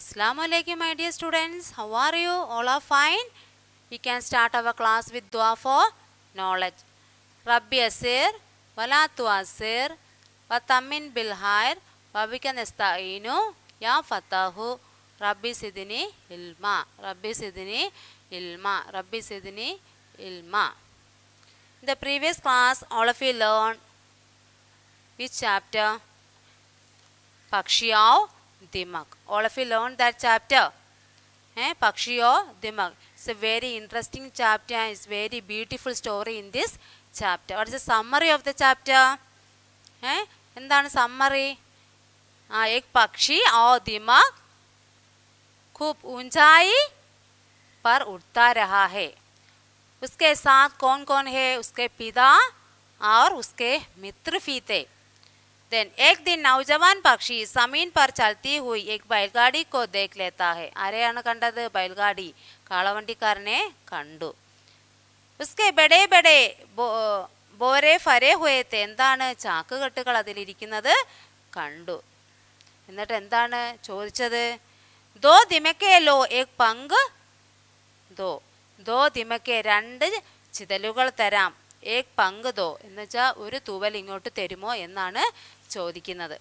Assalamu alaikum my dear students. How are you? All are fine? We can start our class with dua for knowledge. Rabbi asir, wala tuasir, wa tammin bil khair, wa bika nasta'inu, ya fatahu, Rabbi sidini ilma, Rabbi sidini ilma, Rabbi sidini ilma. In the previous class, all of you learned which chapter? Pakshiyao Dimak. All of you learned that chapter. Eh? Pakshiyao Dimak. It's a very interesting chapter and it's very beautiful story in this chapter. What is the summary of the chapter? Eh? എന്താണ് summary ആ एक पक्षी और दिमाग खूब ऊंचाई पर उड़ता रहा है उसके साथ कौन कौन है उसके पिता और उसके मित्र भी थे देन एक दिन नौजवान पक्षी जमीन पर चलती हुई एक बैलगाड़ी को देख लेता है ആരെയാണ് കണ്ടത് बैलगाड़ी കാളവണ്ടിക്കാരനെ കണ്ടു ഉസ്കെ ബഡേ ബഡേ ബോരെ ഫരെ ഹുയത്തെ എന്താണ് ചാക്കുകെട്ടുകൾ അതിലിരിക്കുന്നത് കണ്ടു എന്നിട്ട് എന്താണ് ചോദിച്ചത് ദോ ദിമക്കേ ലോ ഏക് പങ്ക് ദോ ദോ ദിമക്കെ രണ്ട് ചിതലുകൾ തരാം ഏക് പങ്ക് ദോ എന്ന് വെച്ചാൽ ഒരു തൂവൽ ഇങ്ങോട്ട് തരുമോ എന്നാണ് ചോദിക്കുന്നത്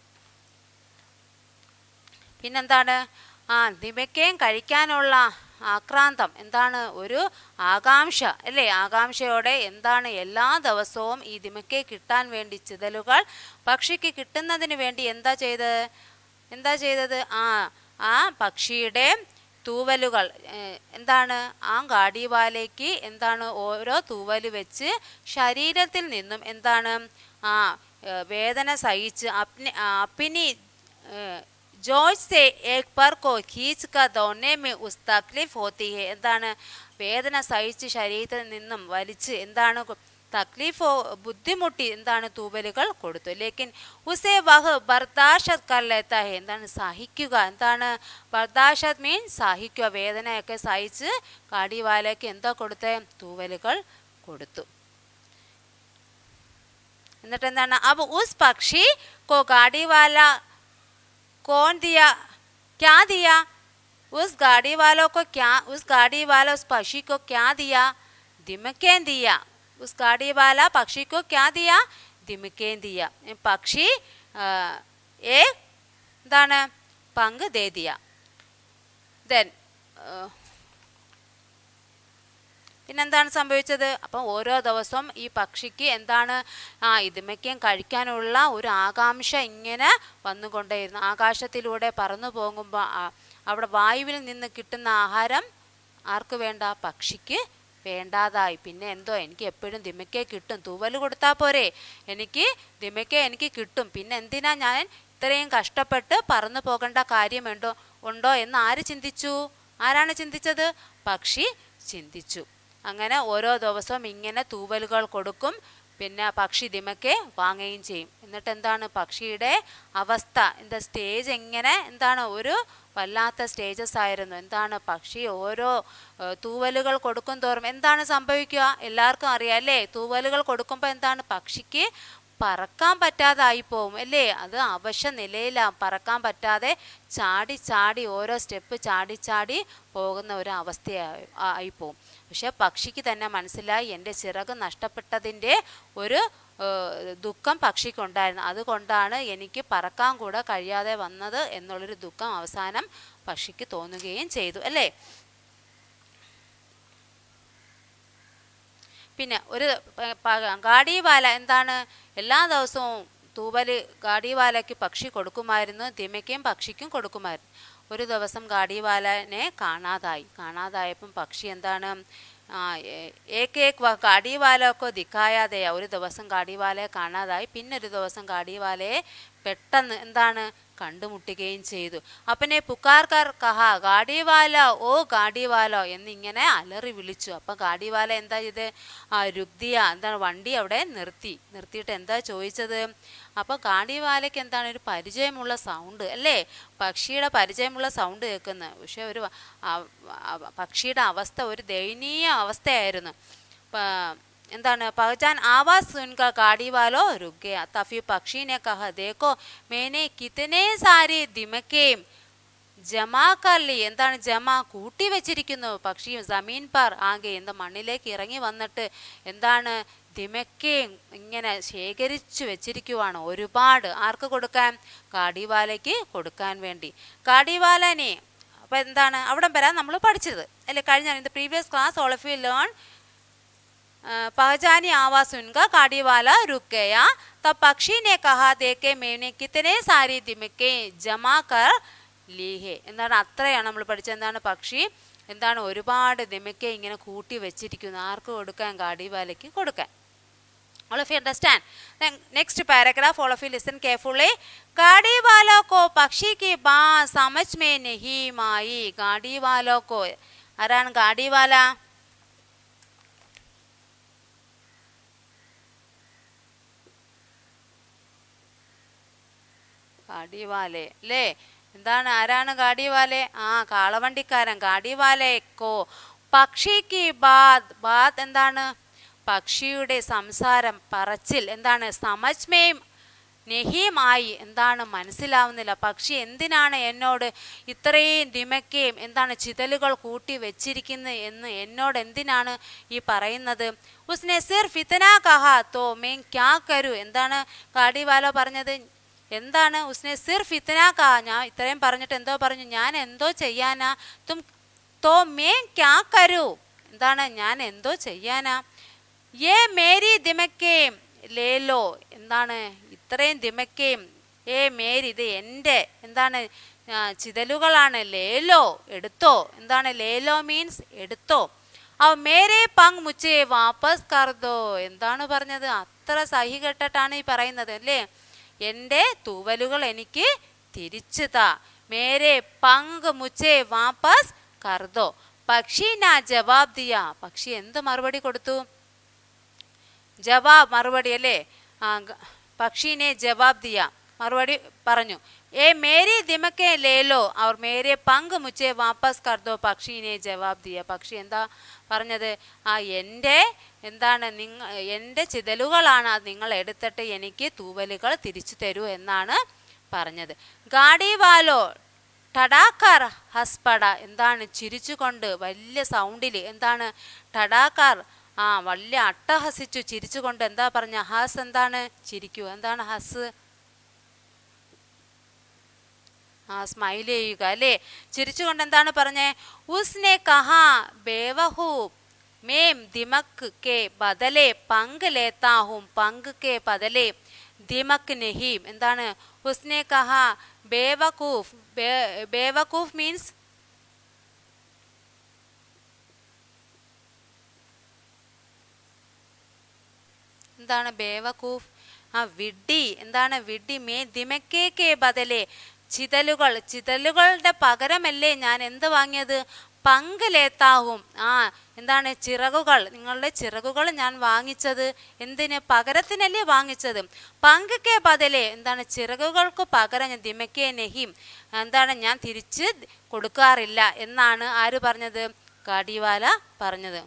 പിന്നെന്താണ് ആ ദിമക്കയും കഴിക്കാനുള്ള ആക്രാന്തം എന്താണ് ഒരു ആകാംക്ഷ അല്ലേ ആകാംക്ഷയോടെ എന്താണ് എല്ലാ ദിവസവും ഈ ദിമക്കെ കിട്ടാൻ വേണ്ടി ചിതലുകൾ പക്ഷിക്ക് കിട്ടുന്നതിന് വേണ്ടി എന്താ ചെയ്തത് എന്താ ചെയ്തത് ആ ആ പക്ഷിയുടെ തൂവലുകൾ എന്താണ് ആ ഗാഡിവാലേക്ക് എന്താണ് ഓരോ തൂവല് വെച്ച് ശരീരത്തിൽ നിന്നും എന്താണ് ആ വേദന സഹിച്ച് അപ്നി അപ്പിനി ജോയ് സെ ഏക് പർ കോ ഖീച്ച് ക ദോനെ മേ ഉസ് തക്ലീഫ് ഹോത്തി ഹെ എന്താണ് വേദന സഹിച്ച് ശരീരത്തിൽ നിന്നും വലിച്ച് എന്താണ് തക്ലീഫോ ബുദ്ധിമുട്ടി എന്താണ് തൂവലുകൾ കൊടുത്തു ലേക്കിൻ ഉസേ വഹ് ബർദാഷത് കല്ലെത്ത എന്താണ് സഹിക്കുക എന്താണ് ബർദാഷത് മീൻ സഹിക്കുക വേദനയൊക്കെ സഹിച്ച് കാടിവാലയ്ക്ക് എന്താ കൊടുത്തേ തൂവലുകൾ കൊടുത്തു എന്നിട്ട് എന്താണ് അബ് ഉസ് പക്ഷി കോ ഗാഡിവാല कौन दिया क्या दिया उस गाड़ी वालों को क्या उस गाड़ी वाला उस पक्षी को क्या दिया दिमकें दिया उस गाड़ी वाला पक्षी को क्या दिया दिमकें दिया पक्षी एक എന്താണ് പങ്ക് ദേ ദിയ ദെൻ പിന്നെന്താണ് സംഭവിച്ചത് അപ്പം ഓരോ ദിവസവും ഈ പക്ഷിക്ക് എന്താണ് ആ ഇതുമയ്ക്കും കഴിക്കാനുള്ള ഒരു ആകാംക്ഷ ഇങ്ങനെ വന്നുകൊണ്ടേയിരുന്നു ആകാശത്തിലൂടെ പറന്നു പോകുമ്പോൾ അവിടെ വായുവിൽ നിന്ന് കിട്ടുന്ന ആഹാരം ആർക്ക് വേണ്ട പക്ഷിക്ക് വേണ്ടാതായി പിന്നെ എന്തോ എനിക്ക് എപ്പോഴും ദിമയ്ക്കെ കിട്ടും തൂവൽ കൊടുത്താൽ പോരെ എനിക്ക് ദിമയ്ക്കെ എനിക്ക് കിട്ടും പിന്നെ എന്തിനാ ഞാൻ ഇത്രയും കഷ്ടപ്പെട്ട് പറന്നു പോകേണ്ട കാര്യമുണ്ടോ ഉണ്ടോ എന്ന് ആര് ചിന്തിച്ചു ആരാണ് ചിന്തിച്ചത് പക്ഷി ചിന്തിച്ചു അങ്ങനെ ഓരോ ദിവസവും ഇങ്ങനെ തൂവലുകൾ കൊടുക്കും പിന്നെ പക്ഷി ദിമക്കെ വാങ്ങുകയും ചെയ്യും എന്നിട്ട് എന്താണ് പക്ഷിയുടെ അവസ്ഥ എന്താ സ്റ്റേജ് എങ്ങനെ എന്താണ് ഒരു വല്ലാത്ത സ്റ്റേജസ് ആയിരുന്നു എന്താണ് പക്ഷി ഓരോ തൂവലുകൾ കൊടുക്കും തോറും എന്താണ് സംഭവിക്കുക എല്ലാവർക്കും അറിയാം അല്ലേ തൂവലുകൾ കൊടുക്കുമ്പോൾ എന്താണ് പക്ഷിക്ക് പറക്കാൻ പറ്റാതായി പോവും അല്ലേ അത് അവശ നിലയിലാണ് പറക്കാൻ പറ്റാതെ ചാടി ചാടി ഓരോ സ്റ്റെപ്പ് ചാടി ചാടി പോകുന്ന ഒരു അവസ്ഥയായി ആയി പോവും പക്ഷെ പക്ഷിക്ക് തന്നെ മനസ്സിലായി എൻ്റെ ചിറക് നഷ്ടപ്പെട്ടതിൻ്റെ ഒരു ദുഃഖം പക്ഷിക്കുണ്ടായിരുന്നു അതുകൊണ്ടാണ് എനിക്ക് പറക്കാൻ കൂടെ കഴിയാതെ വന്നത് എന്നുള്ളൊരു ദുഃഖം അവസാനം പക്ഷിക്ക് തോന്നുകയും ചെയ്തു അല്ലേ പിന്നെ ഒരു ഗാഡിവാല എന്താണ് എല്ലാ ദിവസവും തൂവല് ഗാഡിവാലയ്ക്ക് പക്ഷി കൊടുക്കുമായിരുന്നു തിമയ്ക്കും പക്ഷിക്കും കൊടുക്കുമായിരുന്നു ഒരു ദിവസം ഗാഡിവാലനെ കാണാതായി കാണാതായപ്പം പക്ഷി എന്താണ് ഏക്ക് ഏക്ക് ഗാഡിവാലൊക്കെ ദിക്കായാതെയ ഒരു ദിവസം ഗാഡിവാലയെ കാണാതായി പിന്നെ ഒരു ദിവസം ഗാഡിവാലയെ പെട്ടെന്ന് എന്താണ് കണ്ടുമുട്ടുകയും ചെയ്തു അപ്പനെ പുക്കാർക്കാർ കഹ ഗാഡിവാല ഓ ഗാഡിവാല എന്നിങ്ങനെ അലറി വിളിച്ചു അപ്പം ഗാഡിവാല എന്താ ചെയ്ത് ആ രുഗ്ദിയ എന്താണ് വണ്ടി അവിടെ നിർത്തി നിർത്തിയിട്ട് എന്താ ചോദിച്ചത് അപ്പോൾ ഗാഡിവാലയ്ക്ക് എന്താണ് ഒരു പരിചയമുള്ള സൗണ്ട് അല്ലേ പക്ഷിയുടെ പരിചയമുള്ള സൗണ്ട് കേൾക്കുന്നത് പക്ഷെ ഒരു പക്ഷിയുടെ അവസ്ഥ ഒരു ദയനീയ അവസ്ഥയായിരുന്നു എന്താണ് പഹചാൻ ആവാസ് സുൻക गाड़ी वालो रुक गया तभी पक्षी ने कहा देखो मैंने कितने सारे दिमके ജമാ കർലി എന്താണ് ജമ കൂട്ടി വെച്ചിരിക്കുന്നു പക്ഷി ജമീൻ പർ ആകെ എന്താ മണ്ണിലേക്ക് ഇറങ്ങി വന്നിട്ട് എന്താണ് ദിമക്കയും ഇങ്ങനെ ശേഖരിച്ചു വെച്ചിരിക്കുവാണ് ഒരുപാട് ആർക്ക് കൊടുക്കാൻ കാടിവാലയ്ക്ക് കൊടുക്കാൻ വേണ്ടി കാടിവാലനെ അപ്പം എന്താണ് അവിടെ വരാൻ നമ്മൾ പഠിച്ചത് അല്ലേ കഴിഞ്ഞ in the previous class all of you learn पहचानी आवाज सुनकर काड़ी वाला रुक गया तब पक्षी ने कहा देखे मैंने कितने सारी दिमके ജമാ കർ ലീഹെ എന്താണ് അത്രയാണ് നമ്മൾ പഠിച്ചത് എന്താണ് പക്ഷി എന്താണ് ഒരുപാട് ദിമക്കെ ഇങ്ങനെ കൂട്ടി വെച്ചിരിക്കുന്നു ആർക്ക് കൊടുക്കാൻ കാടിവാലയ്ക്ക് കൊടുക്കാൻ all of you understand then next paragraph all of you listen carefully गाड़ी वालों को पक्षी की बात समझ में नहीं आई गाड़ी वालों को ആരാണ് ഗാഡി വാല ഗാഡിവാലെ അല്ലേ എന്താണ് ആരാണ് ഗാഡിവാലെ ആ കാളവണ്ടിക്കാരൻ ഗാഡിവാലേക്കോ പക്ഷിക്ക് ബാത് ബാത് എന്താണ് പക്ഷിയുടെ സംസാരം പറച്ചിൽ എന്താണ് സമജ്മയും നെഹിയുമായി എന്താണ് മനസ്സിലാവുന്നില്ല പക്ഷി എന്തിനാണ് എന്നോട് ഇത്രയും ദിമക്കയും എന്താണ് ചിതലുകൾ കൂട്ടി വെച്ചിരിക്കുന്നത് എന്ന് എന്നോട് എന്തിനാണ് ഈ പറയുന്നത് ഉസ്നെ സിർഫ് ഇത്തനാ കഹാ തോ മേം ക്യാ കരു എന്താണ് കാടിവാല പറഞ്ഞത് എന്താണ് ഉസ്നെ സിർഫ് ഇത്തനാ കഹാ ഞാൻ ഇത്രയും പറഞ്ഞിട്ട് എന്തോ പറഞ്ഞു ഞാൻ എന്തോ ചെയ്യാനാ തും തോ മേം ക്യാ കരു എന്താണ് ഞാൻ എന്തോ ചെയ്യാനാ ഏ മേരി ദിമക്കയും ലേലോ എന്താണ് ഇത്രയും ദിമക്കയും ഏ മേരി ഇത് എൻ്റെ എന്താണ് ആ, ചിതലുകളാണ് ലേലോ എടുത്തോ എന്താണ് ലേലോ മീൻസ് എടുത്തോ അവ മേരെ പങ് മുച്ചേ വാപ്പസ് കർദോ എന്താണ് പറഞ്ഞത് അത്ര സഹി കെട്ടിട്ടാണ് ഈ പറയുന്നത് അല്ലേ എൻ്റെ തൂവലുകൾ എനിക്ക് തിരിച്ചു താ മേരെ പങ്ക് മുച്ചേ വാപ്പസ് കർദോ പക്ഷി നാ ജവാബ് ദിയ പക്ഷി എന്ത് മറുപടി കൊടുത്തു ജവാബ് മറുപടി അല്ലേ ആ ഗ- പക്ഷീനെ ജവാബ് ദിയ മറുപടി പറഞ്ഞു ഏ മേരി ദിമക്കെ ലേലോ അവർ മേരെ പങ്ക് മുച്ചേ വാപ്പസ് കർദോ പക്ഷീനെ ജവാബ് ദിയ പക്ഷി എന്താ പറഞ്ഞത് ആ എൻ്റെ എന്താണ് നിങ്ങ എൻ്റെ ചിതലുകളാണ് അത് നിങ്ങൾ എടുത്തിട്ട് എനിക്ക് തൂവലുകൾ തിരിച്ചു തരൂ എന്നാണ് പറഞ്ഞത് ഗാഡി വാലോ ടഡാക്കാർ ഹസ്പട എന്താണ് ചിരിച്ചുകൊണ്ട് വലിയ സൗണ്ടിൽ എന്താണ് ടഡാക്കാർ ആ വലിയ അട്ടഹസിച്ചു ചിരിച്ചുകൊണ്ട് എന്താ പറഞ്ഞ ഹസ് എന്താണ് ചിരിക്കൂ എന്താണ് ഹസ് ആ സ്മൈൽ ചെയ്യുക അല്ലേ ചിരിച്ചുകൊണ്ട് എന്താണ് പറഞ്ഞേ ഉസ്നെ കഹാ ബേവഹു മേം ദിമക് കെ ബദലെ പങ്ക് ലേത്താഹും പങ്ക് കെ ബദലെ ദിമക് നഹീം എന്താണ് ഉസ്നെ കഹാ ബേവക്കൂഫ് ബേ- ബേവക്കൂഫ് മീൻസ് എന്താണ് ബേവക്കൂഫ് ആ വിഡ്ഢി എന്താണ് വിഡ്ഢി മേ ദിമക്കേക്കേ ബദലേ ചിതലുകൾ ചിതലുകളുടെ പകരമല്ലേ ഞാൻ എന്ത് വാങ്ങിയത് പങ്കലേത്താവും ആ എന്താണ് ചിറകുകൾ നിങ്ങളുടെ ചിറകുകൾ ഞാൻ വാങ്ങിച്ചത് എന്തിന് പകരത്തിനല്ലേ വാങ്ങിച്ചത് പങ്കക്കെ ബദലേ എന്താണ് ചിറകുകൾക്ക് പകരം ഞാൻ ദിമക്കേ നെഹിം എന്താണ് ഞാൻ തിരിച്ച് കൊടുക്കാറില്ല എന്നാണ് ആര് പറഞ്ഞത് കാടിവാല പറഞ്ഞത്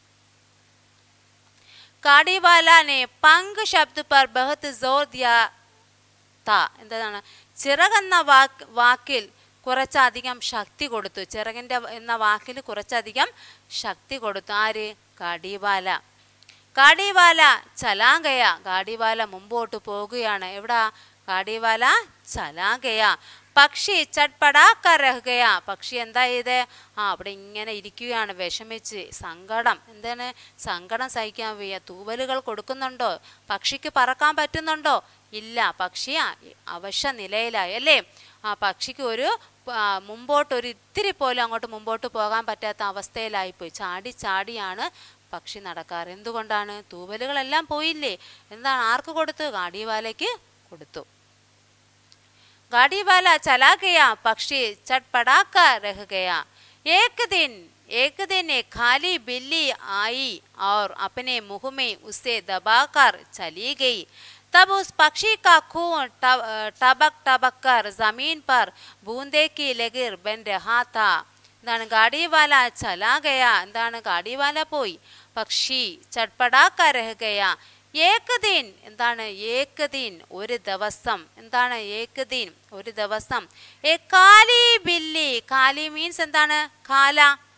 കാടിവാല ने पंख शब्द पर बहुत जोर दिया था എന്താണ് ചിറകെന്ന വാക്ക് വാക്കിൽ കുറച്ചധികം ശക്തി കൊടുത്തു ചിറകിൻ്റെ എന്ന വാക്കിൽ കുറച്ചധികം ശക്തി കൊടുത്തു ആര് കാടിവാല കാടിവാല ചലാങ്കയ കാടിവാല മുമ്പോട്ട് പോകുകയാണ് എവിടാ കാടിവാല ചലാങ്കയ പക്ഷി ചട്പടാക്ക രഹുകയ പക്ഷി എന്താ ചെയ്തേ ആ അവിടെ ഇങ്ങനെ ഇരിക്കുകയാണ് വിഷമിച്ച് സങ്കടം എന്താണ് സങ്കടം സഹിക്കാൻ വയ്യ തൂവലുകൾ കൊടുക്കുന്നുണ്ടോ പക്ഷിക്ക് പറക്കാൻ പറ്റുന്നുണ്ടോ ഇല്ല പക്ഷി ആ- അവശ നിലയിലായി അല്ലേ ആ പക്ഷിക്ക് ഒരു ആ, മുമ്പോട്ട് ഒരു ഇത്തിരി പോലും അങ്ങോട്ട് മുമ്പോട്ട് പോകാൻ പറ്റാത്ത അവസ്ഥയിലായിപ്പോയി ചാടി ചാടിയാണ് പക്ഷി നടക്കാറ് എന്തുകൊണ്ടാണ് തൂവലുകളെല്ലാം പോയില്ലേ എന്താണ് ആർക്ക് കൊടുത്തു കാടിവാലയ്ക്ക് കൊടുത്തു गाड़ी वाला चला गया पक्षी चटपटाका रह गया एक दिन एक दिन एक खाली बिल्ली आई और अपने मुंह में उसे दबाकर चली गई तब उस पक्षी का खून टब- टबक टबक कर जमीन पर बूंदे की लकीर बन रहा था എന്താണ് ഗാഡിവാല ചലാഗയ എന്താണ് ഗാഡിവാല പോയി പക്ഷി ചട്പടാക്ക രഹഗയ ഏകദിൻ എന്താണ് ഏകദിൻ ഒരു ദിവസം എന്താണ് ഏകദിൻ ഒരു ദിവസം ഏ കാലി ബില്ലി കാലി കാലി മീൻസ് എന്താണ് കാല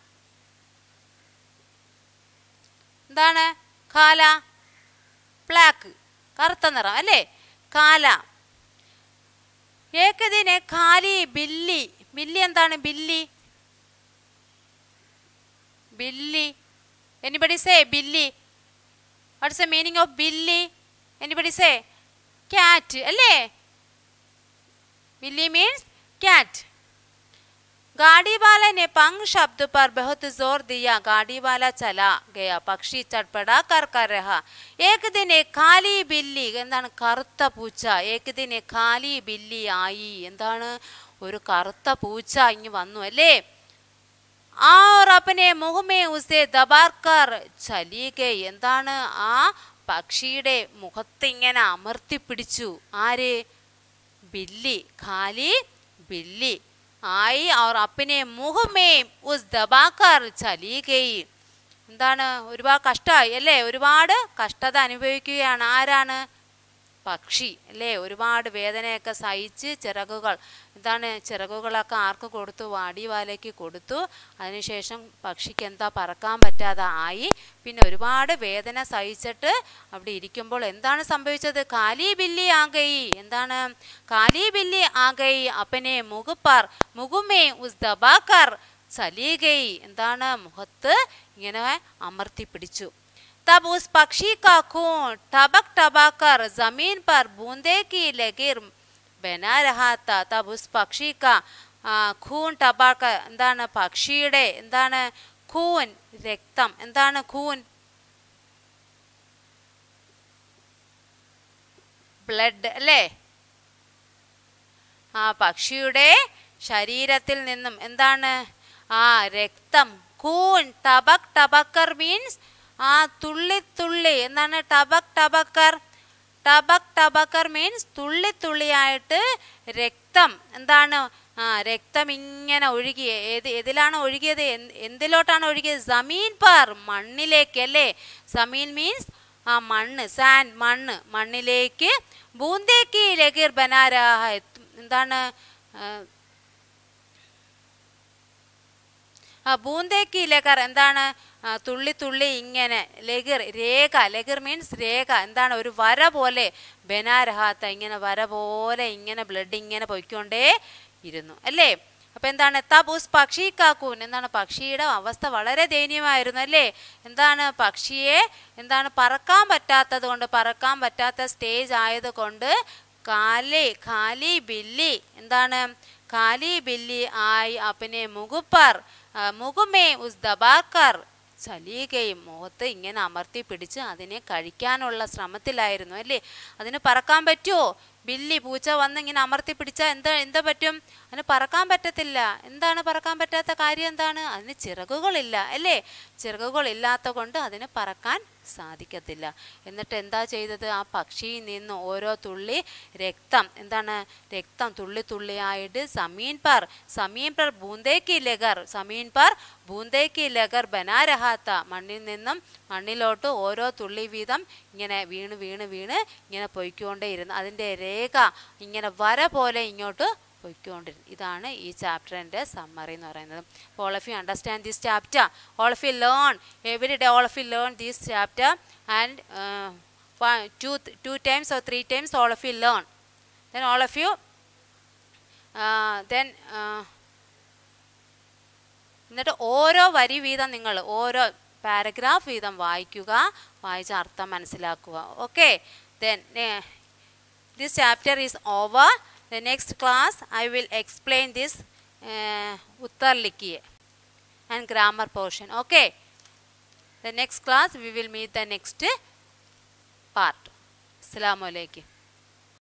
എന്താണ് കാല ബ്ലാക്ക് കറുത്ത നിറം അല്ലേ കാല ഏകദിനെ കാലി ബില്ലി ബില്ലി എന്താണ് billi billi anybody say billi what's the meaning of billi anybody say cat അല്ലേ बिल्ली मीन्स कैट गाड़ी वाले ने पंख शब्द पर बहुत जोर दिया गाड़ी वाला चला गया പക്ഷി ചട്പടാ കർ കർ രഹ ഏക് ദിൻ എ കാലി ബില്ലി എന്താണ് കറുത്ത പൂച്ച ഏക് ദിൻ എ കാലി ബില്ലി ആയി എന്താണ് ഒരു കറുത്ത പൂച്ച ഇങ്ങ് വന്നു അല്ലേ और अपने मुंह में उसे दबाकर ചലി ഗയി എന്താണ് ആ പക്ഷിയുടെ മുഖത്ത് ഇങ്ങനെ അമർത്തി പിടിച്ചു ആര് बिल्ली खाली बिल्ली आई और अपने मुंह में उस दबाकर ചലി ഗയി എന്താണ് ഒരുപാട് കഷ്ടമായി അല്ലേ ഒരുപാട് കഷ്ടത അനുഭവിക്കുകയാണ് ആരാണ് പക്ഷി അല്ലേ ഒരുപാട് വേദനയൊക്കെ സഹിച്ച് ചിറകുകൾ എന്താണ് ചിറകുകളൊക്കെ ആർക്ക് കൊടുത്തു വാടിവാലയ്ക്ക് കൊടുത്തു അതിനുശേഷം പക്ഷിക്ക് എന്താ പറക്കാൻ പറ്റാതെ ആയി പിന്നെ ഒരുപാട് വേദന സഹിച്ചിട്ട് അവിടെ ഇരിക്കുമ്പോൾ എന്താണ് സംഭവിച്ചത് കാലി ബില്ലി ആകയി എന്താണ് കാലി ബില്ലി ആകയി അപ്പനെ മുഖപ്പർ മുഖമേ ഉസ് ദബാക്കർ ചലിയുകയി എന്താണ് മുഖത്ത് ഇങ്ങനെ അമർത്തി പിടിച്ചു तब उस पक्षी का खून टबक टबक कर जमीन पर बूंदे की लकीर बना रहा था तब उस പക്ഷി का ഖൂൻ ടബാക്ക എന്താണ് പക്ഷിയുടെ എന്താണ് ഖൂൻ രക്തം എന്താണ് ഖൂൻ ബ്ലഡ് അല്ലേ ആ പക്ഷിയുടെ ശരീരത്തിൽ നിന്നും എന്താണ് ആ രക്തം കൂൺ ടബക് ടബക്കർ മീൻസ് ആ തുള്ളി തുള്ളി എന്താണ് ടബക് ടബക്കർ ടബക് ടബക്കർ മീൻസ് തുള്ളി തുള്ളിയായിട്ട് രക്തം എന്താണ് ആ രക്തം ഇങ്ങനെ ഒഴുകി ഏത് ഏതിലാണ് ഒഴുകിയത് എന്ത് എന്തിലോട്ടാണ് ഒഴുകിയത് സമീൻ പാർ മണ്ണിലേക്ക് അല്ലേ സമീൻ മീൻസ് ആ മണ്ണ് സാൻഡ് മണ്ണ് മണ്ണിലേക്ക് ബൂന്തേക്ക് ലഗീർ ബനാരാഹ എന്താണ് ആ, ആ ബൂന്തേക്ക് ലഗർ എന്താണ് ആ, തുള്ളി തുള്ളി ഇങ്ങനെ ലഗിർ രേഖ ലഗിർ മീൻസ് രേഖ എന്താണ് ഒരു വര പോലെ ബനാരഹാത്ത ഇങ്ങനെ വര പോലെ ഇങ്ങനെ ബ്ലഡ് ഇങ്ങനെ പൊയ്ക്കൊണ്ടേ ഇരുന്നു അല്ലേ അപ്പൊ എന്താണ് തബൂസ് പക്ഷി കാക്കൂൻ എന്താണ് പക്ഷിയുടെ അവസ്ഥ വളരെ ദയനീയമായിരുന്നു അല്ലേ എന്താണ് പക്ഷിയെ എന്താണ് പറക്കാൻ പറ്റാത്തത് കൊണ്ട് പറക്കാൻ പറ്റാത്ത സ്റ്റേജ് ആയതുകൊണ്ട് കാലി ഖാലി ബില്ലി എന്താണ് ഖാലി ബില്ലി ആയി അപ്പനെ മുകുപ്പർ ആ, മുകുമേ ഉസ് ദബാക്കർ ചലിയുകയും മുഖത്ത് ഇങ്ങനെ അമർത്തി പിടിച്ച് അതിനെ കഴിക്കാനുള്ള ശ്രമത്തിലായിരുന്നു അല്ലേ അതിന് പറക്കാൻ പറ്റുമോ ബില്ലി പൂച്ച വന്ന് ഇങ്ങനെ അമർത്തി പിടിച്ചാൽ എന്താ എന്താ പറ്റും അതിന് പറക്കാൻ പറ്റത്തില്ല എന്താണ് പറക്കാൻ പറ്റാത്ത കാര്യം എന്താണ് അതിന് ചിറകുകളില്ല അല്ലേ ചിറകുകളില്ലാത്ത കൊണ്ട് അതിന് പറക്കാൻ സാധിക്കത്തില്ല എന്നിട്ട് എന്താ ചെയ്തത് ആ പക്ഷിയിൽ നിന്ന് ഓരോ തുള്ളി രക്തം എന്താണ് രക്തം തുള്ളി തുള്ളിയായിട്ട് സമീൻ പർ സമീൻ പർ ബൂന്തേക്ക് ലഗർ സമീൻ പർ ബൂന്തേക്ക് ലഗർ ബനാരഹാത്ത മണ്ണിൽ നിന്നും മണ്ണിലോട്ട് ഓരോ തുള്ളി വീതം ഇങ്ങനെ വീണ് വീണ് വീണ് ഇങ്ങനെ പൊയ്ക്കൊണ്ടേയിരുന്നു അതിൻ്റെ രേഖ ഇങ്ങനെ വര പോലെ ഇങ്ങോട്ട് പൊയ്ക്കൊണ്ടിരുന്നു ഇതാണ് ഈ ചാപ്റ്ററിൻ്റെ സമ്മറി എന്ന് പറയുന്നത് all of you understand this chapter all of you learn every day all of you learn this chapter and two two times or three times all of you learn then all of you then എന്നിട്ട് ഓരോ വരി വീതം നിങ്ങൾ ഓരോ paragraph വീതം വായിക്കുക വായിച്ച അർത്ഥം മനസ്സിലാക്കുക okay then this chapter is over the next class i will explain this uh, uttar likhiye and grammar portion okay the next class we will meet the next part assalamu alaikum